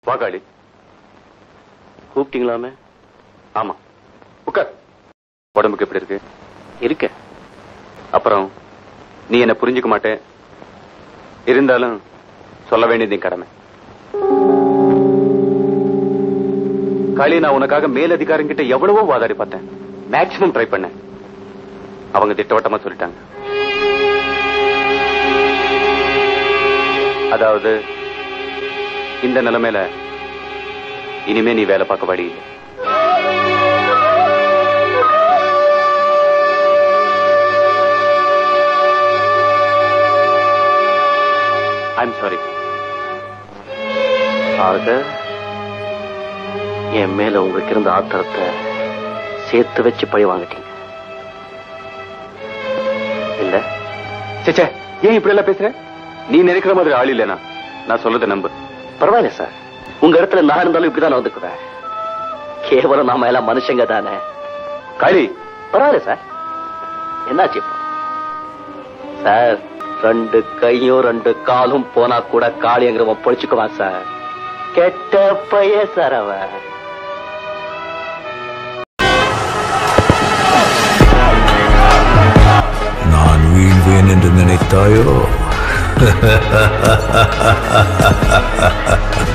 வா காளி கூப்பிட்டீங்களாமே ஆமா உட்கார் உடம்புக்கு எப்படி இருக்கு இருக்க அப்புறம் நீ என்ன புரிஞ்சுக்க மாட்டே இருந்தாலும் சொல்ல வேண்டியது என் கடமை காளி நான் உனக்காக மேலதிகாரங்கிட்ட எவ்வளவோ வாதாடி பார்த்தேன் மேக்சிமம் ட்ரை பண்ணேன் அவங்க திட்டவட்டமா சொல்லிட்டாங்க அதாவது இந்த நிலைமையில இனிமே நீ வேலை பார்க்க வழி இல்லை ஐம் சாரி ஆக என் மேல உங்களுக்கு இருந்த ஆத்திரத்தை சேர்த்து வச்சு பழி வாங்கிட்டீங்க இல்ல சேச்சே ஏன் இப்படி எல்லாம் பேசுற நீ நினைக்கிற மாதிரி ஆள் இல்லைனா நான் சொல்றதை நம்பு பரவாயில்ல சார் உங்க இடத்துல நான் இருந்தாலும் இப்படிதான் நடந்துக்குவேன் கேவலம் நாம எல்லாம் மனுஷங்க தானே காளி பரவாயில்ல சார் என்னாச்சு இப்போ சார் ரெண்டு கையும் ரெண்டு காலும் போனா கூட காளியங்கிறவன் பொழிச்சுக்குவான் சார் கெட்ட பைய சார் அவன் நான் வீழ்வேன் என்று நினைத்தாயோ